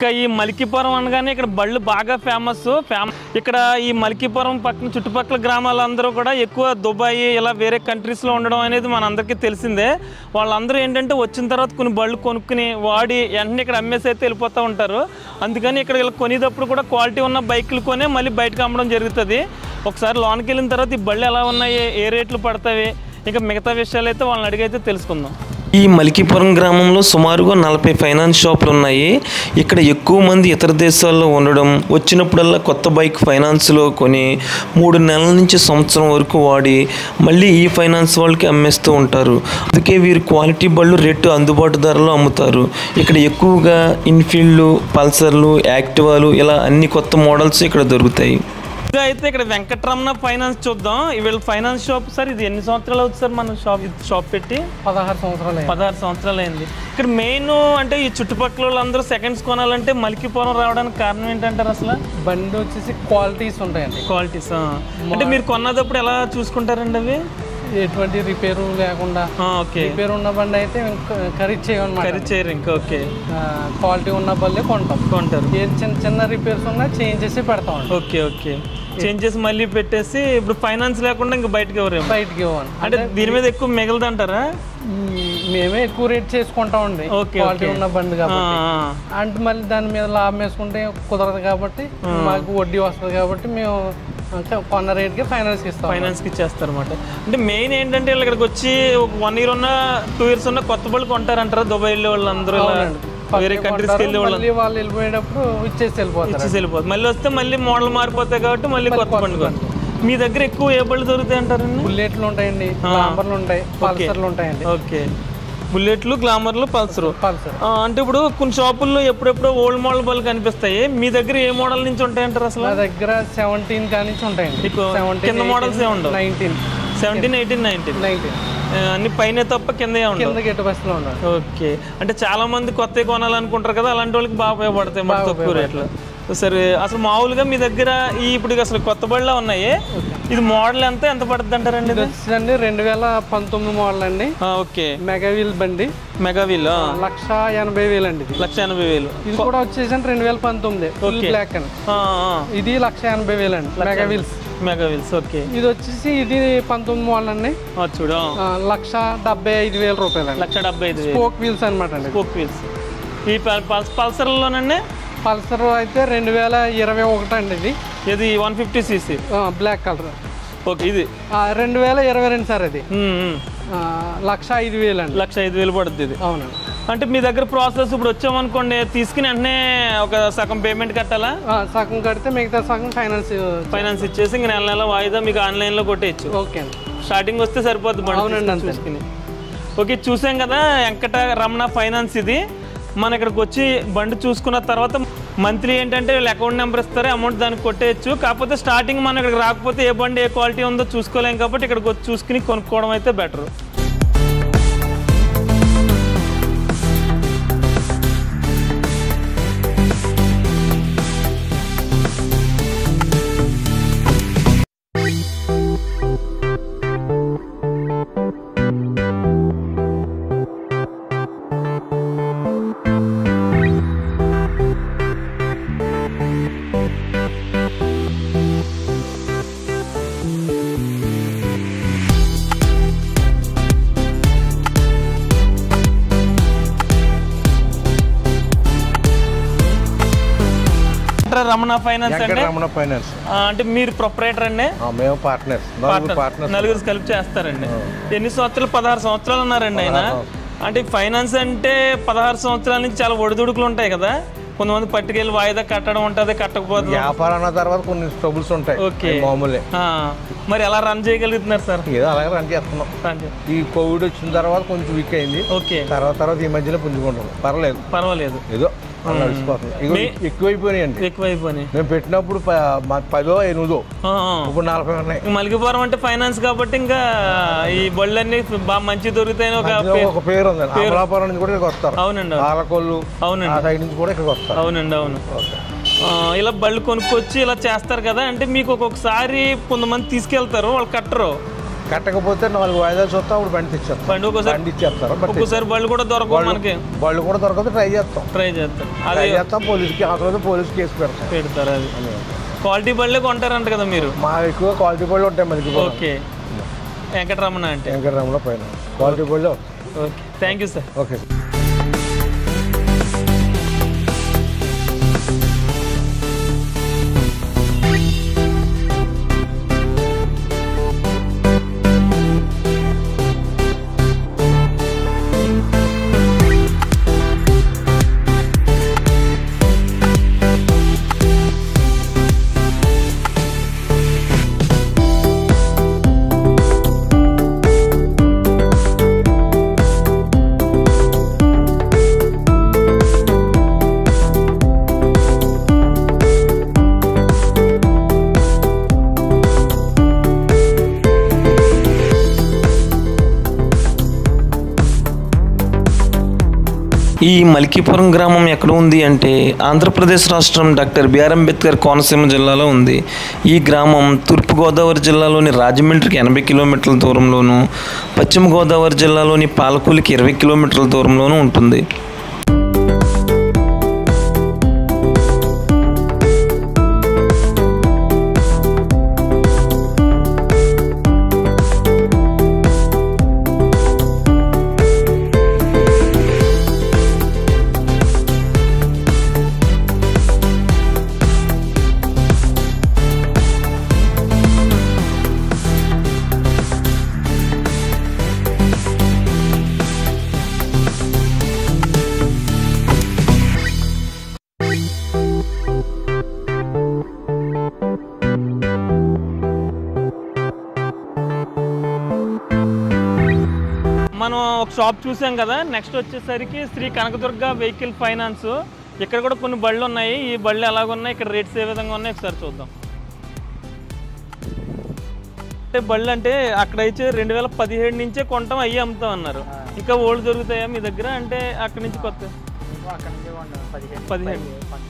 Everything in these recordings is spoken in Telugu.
ఇక ఈ మలికిపురం అనగానే ఇక్కడ బళ్ళు బాగా ఫేమస్ ఫేమ ఇక్కడ ఈ మలికిపురం పక్కన చుట్టుపక్కల గ్రామాలందరూ కూడా ఎక్కువ దుబాయ్ ఇలా వేరే కంట్రీస్లో ఉండడం అనేది మనందరికీ తెలిసిందే వాళ్ళందరూ ఏంటంటే వచ్చిన తర్వాత కొన్ని బళ్ళు కొనుక్కుని వాడి వెంటనే ఇక్కడ అమ్మేసి అయితే వెళ్ళిపోతూ ఉంటారు అందుకని ఇక్కడ ఇలా కొనేటప్పుడు కూడా క్వాలిటీ ఉన్న బైకులు కొనే మళ్ళీ బయటకు అమ్మడం జరుగుతుంది ఒకసారి లోనికి వెళ్ళిన తర్వాత ఈ బళ్ళు ఎలా ఉన్నాయి ఏ రేట్లు పడతాయి ఇంకా మిగతా విషయాలు అయితే వాళ్ళని అడిగైతే తెలుసుకుందాం ఈ మలికిపురం గ్రామంలో సుమారుగా నలభై ఫైనాన్స్ షాపులు ఉన్నాయి ఇక్కడ ఎక్కువ మంది ఇతర దేశాల్లో ఉండడం వచ్చినప్పుడల్లా కొత్త బైక్ ఫైనాన్స్లో కొని మూడు నెలల నుంచి సంవత్సరం వరకు వాడి మళ్ళీ ఈ ఫైనాన్స్ వాళ్ళకి అమ్మేస్తూ ఉంటారు అందుకే వీరు క్వాలిటీ బళ్ళు రేటు అందుబాటు ధరలో అమ్ముతారు ఇక్కడ ఎక్కువగా ఇన్ఫీల్డ్లు పల్సర్లు యాక్టివాలు ఇలా అన్ని కొత్త మోడల్స్ ఇక్కడ దొరుకుతాయి ఇంకా అయితే ఇక్కడ వెంకటరమణ ఫైనాన్స్ చూద్దాం వీళ్ళ ఫైనాన్స్ షాప్ సార్ ఇది ఎన్ని సంవత్సరాలు అవుతుంది సార్ మన షాప్ ఇది షాప్ పెట్టి పదహారు సంవత్సరాలు అయ్యాయి. పదహారు సంవత్సరాలు అయింది ఇక్కడ మెయిన్ అంటే ఈ చుట్టుపక్కల వాళ్ళందరూ సెకండ్స్ కొనాలంటే మలికిపురం రావడానికి కారణం ఏంటంటారు అసలు బండి వచ్చేసి క్వాలిటీస్ ఉంటాయండి క్వాలిటీస్ అంటే మీరు కొన్నదప్పుడు ఎలా చూసుకుంటారండి అవి ఎటువంటి రిపేరు లేకుండా ఓకే రిపేర్ ఉన్న బండి అయితే ఇంకా ఖరీదు చేయమన్నమాట కరీ చేయరు ఇంకా ఓకే క్వాలిటీ ఉన్న బల్లే కొంటాం కొంటారు ఏ చిన్న చిన్న రిపేర్స్ ఉన్నా చేంజ్ చేసి పెడతాం ఓకే ఓకే చేంజ్ చేసి మళ్ళీ పెట్టేసి ఇప్పుడు ఫైనాన్స్ లేకుండా ఇంకా బయటకి ఎవరేమో బయటికి ఇవ్వండి అంటే దీని మీద ఎక్కువ మిగలదంటారా మేమే ఎక్కువ రేట్ చేసుకుంటామండి ఓకే, క్వాలిటీ ఓకే. ఉన్న బండి ఆ, కాబట్టి ఆ. అంటే మళ్ళీ దాని మీద లాభం వేసుకుంటే కుదరదు కాబట్టి మాకు వడ్డీ వస్తుంది కాబట్టి మేము అంటే కొన్న రేట్కి ఫైనాన్స్ ఇస్తాం ఫైనాన్స్కి ఇచ్చేస్తారు అనమాట అంటే మెయిన్ ఏంటంటే వీళ్ళు ఇక్కడికి వచ్చి ఒక వన్ ఇయర్ ఉన్న టూ ఇయర్స్ ఉన్న కొత్త బళ్ళు కొంటారంటారా దుబాయ్ వెళ్ళే వాళ్ళందరూ ఇలా వేరే కంట్రీస్కి వెళ్ళే వాళ్ళు మళ్ళీ వాళ్ళు వెళ్ళిపోయేటప్పుడు ఇచ్చేసి వెళ్ళిపోతారు ఇచ్చేసి వెళ్ళిపోతుంది మళ్ళీ వస్తే మళ్ళీ మోడల్ మారిపోతాయి కాబట్టి మళ్ళీ కొత్త బండి కొంటారు మీ దగ్గర ఎక్కువ ఏ బళ్ళు దొరుకుతాయి అంటారండి బుల్లెట్లు ఉంటాయండి లాంబర్లు ఉంటాయి పల్సర్లు ఉంటాయండి ఓకే బుల్లెట్లు గ్లామర్లు పల్సర్ పల్సర్ అంటే ఇప్పుడు కొన్ని షాపుల్లో ఎప్పుడెప్పుడో ఓల్డ్ మోడల్ బళ్ళు కనిపిస్తాయి మీ దగ్గర ఏ మోడల్ నుంచి ఉంటాయంటారు అసలు మా దగ్గర సెవెంటీన్ కానించి ఉంటాయండి మీకు కింద మోడల్స్ ఏ ఉండవు nineteen seventeen eighteen nineteen nineteen అన్ని పైన తప్ప కింద ఉండవు కింద గెట్టు బస్సులో ఉన్నారు ఓకే అంటే చాలా మంది కొత్త కొనాలనుకుంటారు కదా అలాంటి వాళ్ళకి బాగా ఉపయోగపడతాయి మరి తక్కువ రేట్లో సరే అసలు మామూలుగా మీ దగ్గర ఈ ఇప్పుడు అసలు కొత్త బళ్ళ ఉన్నాయి ఇది మోడల్ ఎంత ఎంత పడుతుంది అంటారండి ఇది వచ్చేసండి రెండు వేల పంతొమ్మిది మోడల్ అండి ఓకే మెగావీల్ బండి మెగావీల్ లక్ష ఎనభై వేలు అండి ఇది లక్ష ఎనభై వేలు ఇది కూడా వచ్చేసండి రెండు వేల పంతొమ్మిది ఫుల్ బ్లాక్ అండి ఆ, ఆ. ఇది లక్ష ఎనభై వేలు అండి మెగావీల్స్ మెగావీల్స్ ఓకే ఇది వచ్చేసి ఇది పంతొమ్మిది మోడల్ అండి ఆ, చూడు ఆ. ఆ, లక్ష డెబ్బై ఐదు వేల రూపాయలు అండి లక్ష డెబ్బై ఐదు వేలు స్పోక్ వీల్స్ అనమాట అండి కోక్ వీల్స్ ఈ పల్- పల్స్ పల్సర్లోనండి పల్సర్ అయితే రెండు వేల ఇరవై ఒకటి అండి ఇది ఇది one fifty CC black colour okay ఇది రెండు వేల ఇరవై రెండు సార్ అది ఉమ్, ఉమ్. ఆ, లక్ష ఐదు వేలు అండి లక్ష ఐదు వేలు పడుతుంది ఇది అవునండి అంటే మీ దగ్గర ప్రాసెస్ ఇప్పుడు వచ్చామనుకోండి తీసుకుని వెంటనే ఒక సగం పేమెంట్ కట్టాలా ఆ, సగం కడితే మిగతా సగం ఫైనాన్స్ ఫైనాన్స్ ఇచ్చేసి ఇంక నెల నెల వాయిదా మీకు ఆన్లైన్లో కొట్టేయచ్చు ఓకే అండి స్టార్టింగ్ వస్తే సరిపోద్ది బండి అవునండి, తీసుకొని అంతే. చూసుకుని ఓకే చూసాం కదా వెంకట రమణ ఫైనాన్స్ ఇది మన ఇక్కడికి వచ్చి బండి చూసుకున్న తర్వాత మంత్లీ ఏంటంటే వీళ్ళు అకౌంట్ నెంబర్ ఇస్తారు అమౌంట్ దానికి కొట్టేయచ్చు కాకపోతే స్టార్టింగ్ మనం ఇక్కడికి రాకపోతే ఏ బండి ఏ క్వాలిటీ ఉందో చూసుకోలేం కాబట్టి ఇక్కడికి వచ్చి చూసుకుని కొనుక్కోవడం అయితే బెటర్ రమణ ఫైనాన్స్ అంటే రమణ ఫైనాన్స్ ఆ, అంటే మీరు ప్రొపరేటర్ అండి ఆ, మేము పార్ట్నర్స్ నలుగురు పార్ట్నర్స్ నలుగురు కలిపి చేస్తారండి ఎన్ని సంవత్సరాలు పదహారు సంవత్సరాలు ఉన్నారండి ఆయన అంటే ఫైనాన్స్ అంటే పదహారు సంవత్సరాల నుంచి చాలా ఒడిదుడుకులు ఉంటాయి కదా కొంతమంది పట్టుకెళ్ళి వాయిదా కట్టడం ఉంటుంది కట్టకపోతే వ్యాపారం అన్న తర్వాత కొన్ని ట్రబుల్స్ ఉంటాయి ఓకే. అవి మామూలే ఆ, మరి ఎలా రన్ చేయగలుగుతున్నారు సార్ ఏదో అలాగే రన్ చేస్తున్నాం రన్ చే- ఈ కోవిడ్ వచ్చిన తర్వాత కొంచెం వీక్ అయింది ఓకే తర్వాత తర్వాత ఈ మధ్యలో పుంజుకుంటాం పర్లేదు పర్వాలేదు ఏదో అలా నడిచిపోతుంది ఇగో ఎక్కువైపోయినాయండి ఎక్కువైపోయినాయి మేము పెట్టినప్పుడు ప- మా పదో ఎనిమిదో ఆ, ఆ. ఇప్పుడు నలభై ఉన్నాయి ఇంక మలికిపురం అంటే ఫైనాన్స్ కాబట్టి ఇంకా ఈ బళ్ళన్నీ బాగా మంచి దొరుకుతాయని ఒక ఇందులో పేరు- ఒక పేరు ఉంది అమలాపురం నుంచి కూడా ఇక్కడికి వస్తారు అవునండి అవును. పాలకొల్లు అవునండి ఆ సైడ్ నుంచి కూడా ఇక్కడికి వస్తారు అవునండి అవును ఆ, ఇలా బళ్ళు కొనుక్కొచ్చి ఇలా చేస్తారు కదా అంటే మీకు ఒక్కొక్కసారి కొంతమంది తీసుకెళ్తారు వాళ్ళు కట్టరు కట్టకపోతే నాలుగు వాయిదాలు చూస్తాం అప్పుడు బండి తెచ్చేస్తాం బండి ఒక్కోసారి బండి ఇచ్చేస్తారు బట్ ఒక్కోసారి బళ్ళు కూడా దొరకవు మనకి వాళ్ళు కూడా దొరకదు ట్రై చేస్తాం ట్రై చేస్తారు ట్రై అది చేస్తాం పోలీస్కి ఆ తర్వాత పోలీస్ కేసు పెడతాం పెడతారు అది క్వాలిటీ బళ్ళే కొంటారంట కదా మీరు మా ఎక్కువ క్వాలిటీ బళ్ళు ఉంటాయి మనకి ఓకే వెంకటరమణ అంటే వెంకటరామలో పైన క్వాలిటీ బళ్ళు okay thank you sir okay ఈ మల్కీపురం గ్రామం ఎక్కడ ఉంది అంటే ఆంధ్రప్రదేశ్ రాష్ట్రం డాక్టర్ బిఆర్ అంబేద్కర్ కోనసీమ జిల్లాలో ఉంది ఈ గ్రామం తూర్పుగోదావరి జిల్లాలోని రాజమండ్రికి ఎనభై కిలోమీటర్ల దూరంలోను పశ్చిమ గోదావరి జిల్లాలోని పాలకూలికి ఇరవై కిలోమీటర్ల దూరంలోనూ ఉంటుంది మనం ఒక షాప్ చూసాం కదా నెక్స్ట్ వచ్చేసరికి శ్రీ కనకదుర్గ వెహికల్ ఫైనాన్స్ ఇక్కడ కూడా కొన్ని బళ్ళు ఉన్నాయి ఈ బళ్ళు ఎలాగున్నాయి ఇక్కడ రేట్స్ ఏ విధంగా ఉన్నాయి ఒకసారి చూద్దాం అంటే బళ్ళు అంటే అక్కడ అయితే రెండు వేల పదిహేడు నుంచే కొంటాం అయ్యి అమ్ముతాం అన్నారు ఇంకా ఓల్డ్ దొరుకుతాయా మీ దగ్గర అంటే అక్కడి నుంచి కొత్త పదిహేడు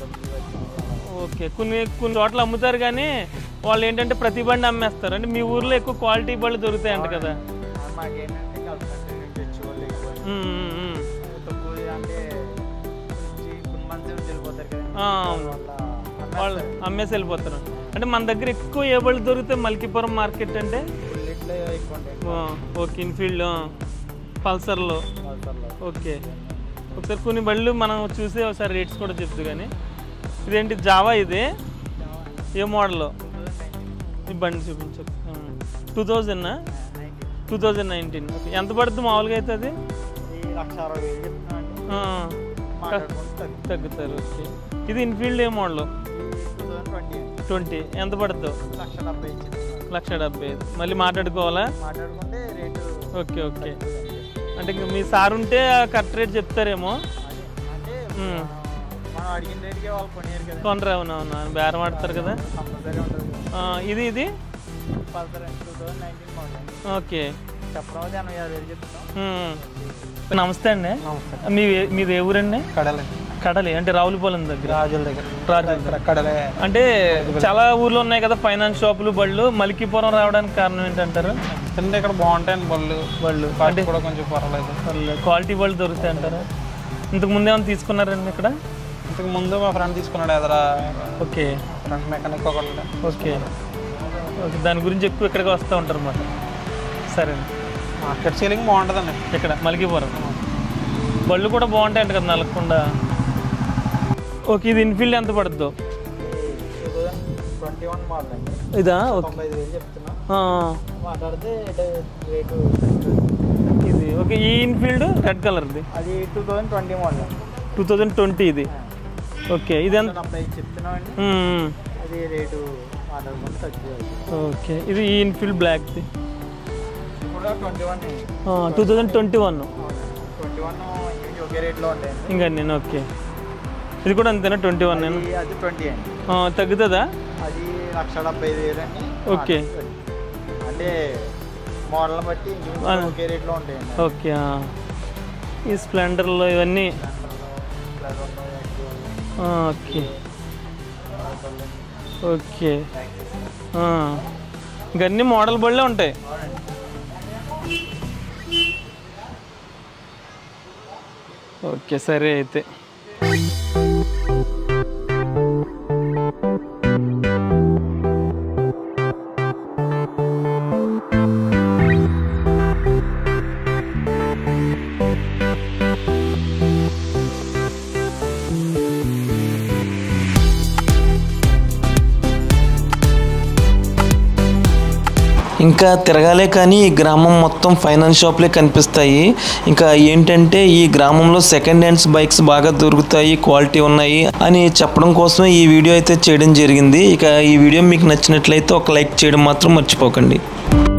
ఓకే కొన్ని కొన్ని చోట్ల అమ్ముతారు కానీ వాళ్ళు ఏంటంటే ప్రతి బండి అమ్మేస్తారు అంటే మీ ఊర్లో ఎక్కువ క్వాలిటీ బళ్ళు దొరుకుతాయంట కదా మాకేంటంటే కల్పన తెచ్చుకోవాలి ఉమ్, ఉమ్, ఉమ్. తక్కువ అంటే నుంచి కొన్ని మంది వెళ్ళిపోతారు కదా ఆ, అవును వాళ్ళ వాళ్ళు అమ్మేసి వెళ్ళిపోతారు అంటే మన దగ్గర ఎక్కువ ఏ బళ్ళు దొరుకుతాయి మల్కీపురం మార్కెట్ అంటే బుల్లెట్లో ఎక్కువ ఉంటాయి ఆ, ఓకే ఇన్ఫీల్డ్ పల్సర్లో వాళ్ళలో ఓకే ఒకసారి కొన్ని బళ్ళు మనం చూసి ఒకసారి రేట్స్ కూడా చెప్తూ కానీ ఇదేంటి జావా ఇది ఏ మోడల్ ఈ బండి చూపించు two thousand two thousand nineteen ఎంత పడుతుంది మామూలుగా అయితే అది ఈ లక్ష అరవై వేలు చెప్తున్నాను ఆ, మాట్లాడుకుంటే తగ్గుతుంది తగ్గుతారు ఓకే ఇది ఇన్ఫీల్డ్ ఏ model two thousand twenty twenty ఎంత పడుతుందో లక్ష డెబ్బై చెప్తున్నాను లక్ష డెబ్బై ఐదు మళ్ళీ మాట్లాడుకోవాలా మాట్లాడుకుంటే రేటు ఓకే ఓకే అంటే ఇంక మీ సార్ ఉంటే కరెక్ట్ రేట్ చెప్తారేమో అదే అంటే ఉమ్. మనం అడిగిన రేటుకే వాళ్ళు కొనేరు కదా కొనరు అవునవును బేరం ఆడతారు కదా కంపల్సరీ ఉంటుంది ఆ, ఇది ఇది Pulsar two thousand nineteen model okay చెప్పడం ఎనభై ఆరు వేలు చెప్తున్నాం ఉమ్. నమస్తే అండి మీ మీది ఏ ఊరండి కడలే కడలి అంటే రావులపాలెం దగ్గర రాజుల దగ్గర రాజు కడలే అంటే చాలా ఊర్లు ఉన్నాయి కదా ఫైనాన్స్ షాపులు బళ్ళు మలికిపురం రావడానికి కారణం ఏంటంటారు కింద ఇక్కడ బాగుంటాయండి బళ్ళు బళ్ళు కాస్ట్ కూడా కొంచెం పర్వాలేదు వాళ్ళు క్వాలిటీ బళ్ళు దొరుకుతాయి అంటారా ఇంతకు ముందు ఏమైనా తీసుకున్నారండి ఇక్కడ ఇంతకు ముందు మా ఫ్రెండ్ తీసుకున్నాడు ఎదరా ఓకే ఫ్రెండ్ మెకానిక్ ఒకళ్ళు ఓకే ఓకే దాని గురించి ఎక్కువ ఇక్కడికి వస్తూ ఉంటారు అన్నమాట సరే మార్కెట్ సీలింగ్ బాగుంటుందండి ఇక్కడ మలికిపురం బళ్ళు కూడా బాగుంటాయంట కదా నలగకుండా ఓకే ఇది ఇన్ఫీల్డ్ ఎంత పడుతుందో two thousand twenty one model అండి ఇదా ఓకే తొంభై ఐదు వేలు చెప్తున్నా ఆ, మాట్లాడితే రేటు ఇది ఓకే ఈ ఇన్ఫీల్డ్ రెడ్ కలర్ది అది two thousand twenty model two thousand twenty ఇది ఓకే ఇది ఎంత డెబ్బై ఐదు చెప్తున్నాం అండి మ్మ్. అది రేటు మాట్లాడుకుంటే తగ్గుతుంది ఓకే ఇది ఈ ఇన్ఫీల్డ్ బ్లాక్ది కూడా twenty one two thousand twenty one twenty one ఒకే రేట్లో ఉంటాయండి ఇంకా నేను ఓకే ఇది కూడా అంతేనా ట్వంటీ వన్ నేను అది- అది ట్వంటీ అండి తగ్గుతుందా అది లక్ష డెబ్బై ఐదు వేలు అండి ఓకే. అంటే మోడల్ బట్టి ఆ. ఒకే రేట్లో ఉంటాయండి ఓకే ఆ. ఈ స్ప్లెండర్లో ఇవన్నీ ఆ, ఓకే ఓకే ఆ. ఇంకా అన్ని మోడల్ బళ్ళే ఉంటాయి ఓకే సరే అయితే ఇంకా తిరగాలే కానీ ఈ గ్రామం మొత్తం ఫైనాన్స్ షాప్లే కనిపిస్తాయి ఇంకా ఏంటంటే ఈ గ్రామంలో సెకండ్ హ్యాండ్స్ బైక్స్ బాగా దొరుకుతాయి క్వాలిటీ ఉన్నాయి అని చెప్పడం కోసం ఈ వీడియో అయితే చేయడం జరిగింది ఇక ఈ వీడియో మీకు నచ్చినట్లయితే ఒక లైక్ చేయడం మాత్రం మర్చిపోకండి